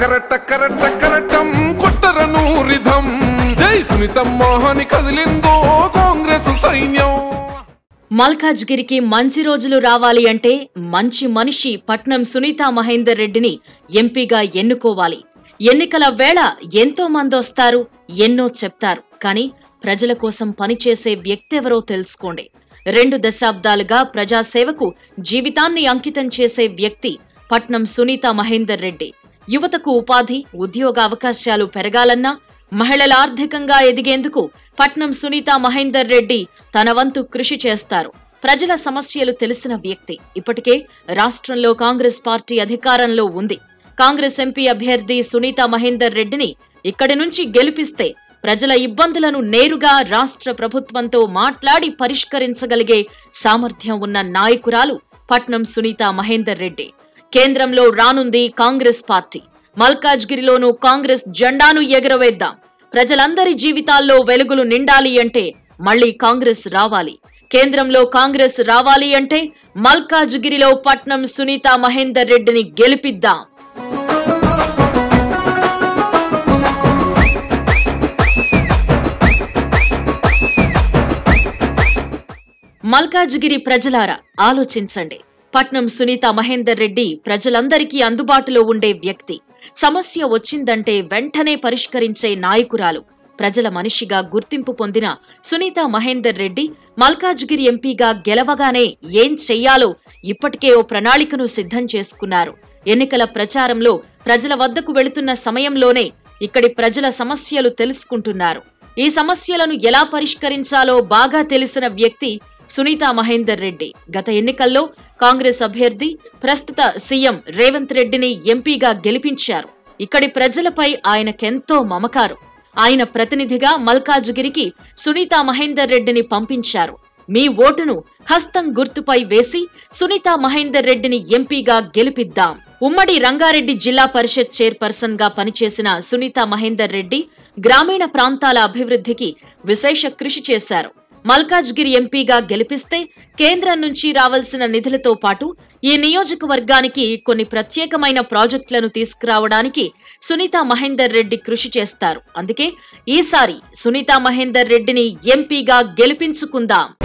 టక్కర టక్కర టక్కరటం కొట్టరను rhythm జై సునీతమ్మ అని కదిలిందో కాంగ్రెస్ సైన్యం మల్కాజ్గిరికి మంచి రోజులు రావాలి అంటే మంచి మనిషి పట్నం సునీతా మహేందర్ రెడ్డిని ఎంపీగా ఎన్నుకోవాలి ఎన్నికల వేళ ఎంతో మంది వస్తారు ఎన్నో చెప్తారు కానీ ప్రజల కోసం పనిచేసే వ్యక్తి ఎవరో తెలుసుకోండి రెండు దశాబ్దాలుగా ప్రజాసేవకు జీవితాన్ని అంకితం చేసే వ్యక్తి పట్నం సునీతా మహేందర్ రెడ్డి యువతకు ఉపాధి ఉద్యోగ అవకాశాలు పెరగాలన్నా మహిళల ఆర్థికంగా ఎదిగేందుకు పట్నం సునీతా మహేందర్ రెడ్డి తన వంతు కృషి చేస్తారు ప్రజల సమస్యలు తెలిసిన వ్యక్తి ఇప్పటికే రాష్ట్రంలో కాంగ్రెస్ పార్టీ అధికారంలో ఉంది కాంగ్రెస్ ఎంపీ అభ్యర్థి సునీతా మహేందర్ రెడ్డిని ఇక్కడి నుంచి గెలిపిస్తే ప్రజల ఇబ్బందులను నేరుగా రాష్ట్ర ప్రభుత్వంతో మాట్లాడి పరిష్కరించగలిగే సామర్థ్యం ఉన్న నాయకురాలు పట్నం సునీతా మహేందర్ రెడ్డి కేంద్రంలో రానుంది కాంగ్రెస్ పార్టీ మల్కాజ్గిరిలోనూ కాంగ్రెస్ జెండాను ఎగురవేద్దాం ప్రజలందరి జీవితాల్లో వెలుగులు నిండాలి అంటే మళ్ళీ కాంగ్రెస్ రావాలి కేంద్రంలో కాంగ్రెస్ రావాలి అంటే మల్కాజ్గిరిలో పట్నం సునీతా మహేందర్ రెడ్డిని గెలిపిద్దాం మల్కాజ్గిరి ప్రజలారా ఆలోచించండి పట్నం సునీత మహేందర్ రెడ్డి ప్రజలందరికీ అందుబాటులో ఉండే వ్యక్తి సమస్య వచ్చిందంటే వెంటనే పరిష్కరించే నాయకురాలు ప్రజల మనిషిగా గుర్తింపు పొందిన సునీత మహేందర్ రెడ్డి మల్కాజ్గిరి ఎంపీగా గెలవగానే ఏం చెయ్యాలో ఇప్పటికే ఓ ప్రణాళికను సిద్ధం చేసుకున్నారు ఎన్నికల ప్రచారంలో ప్రజల వద్దకు వెళుతున్న సమయంలోనే ఇక్కడి ప్రజల సమస్యలు తెలుసుకుంటున్నారు ఈ సమస్యలను ఎలా పరిష్కరించాలో బాగా తెలిసిన వ్యక్తి సునీతా మహేందర్ రెడ్డి గత ఎన్నికల్లో కాంగ్రెస్ అభ్యర్థి ప్రస్తుత సీఎం రేవంత్ రెడ్డిని ఎంపీగా గెలిపించారు ఇక్కడి ప్రజలపై ఆయనకెంతో మమకారం ఆయన ప్రతినిధిగా మల్కాజ్గిరికి సునీతా మహేందర్ రెడ్డిని పంపించారు మీ ఓటును హస్తం గుర్తుపై వేసి సునీతా మహేందర్ రెడ్డిని ఎంపీగా గెలిపిద్దాం ఉమ్మడి రంగారెడ్డి జిల్లా పరిషత్ చైర్పర్సన్ గా పనిచేసిన సునీతా మహేందర్ రెడ్డి గ్రామీణ ప్రాంతాల అభివృద్ధికి విశేష కృషి చేశారు మల్కాజ్గిరి ఎంపీగా గెలిపిస్తే కేంద్రం నుంచి రావాల్సిన నిధులతో పాటు ఈ నియోజకవర్గానికి కొన్ని ప్రత్యేకమైన ప్రాజెక్టులను తీసుకురావడానికి సునీతా మహేందర్ రెడ్డి కృషి చేస్తారు అందుకే ఈసారి సునీతా మహేందర్ రెడ్డిని ఎంపీగా గెలిపించుకుందాం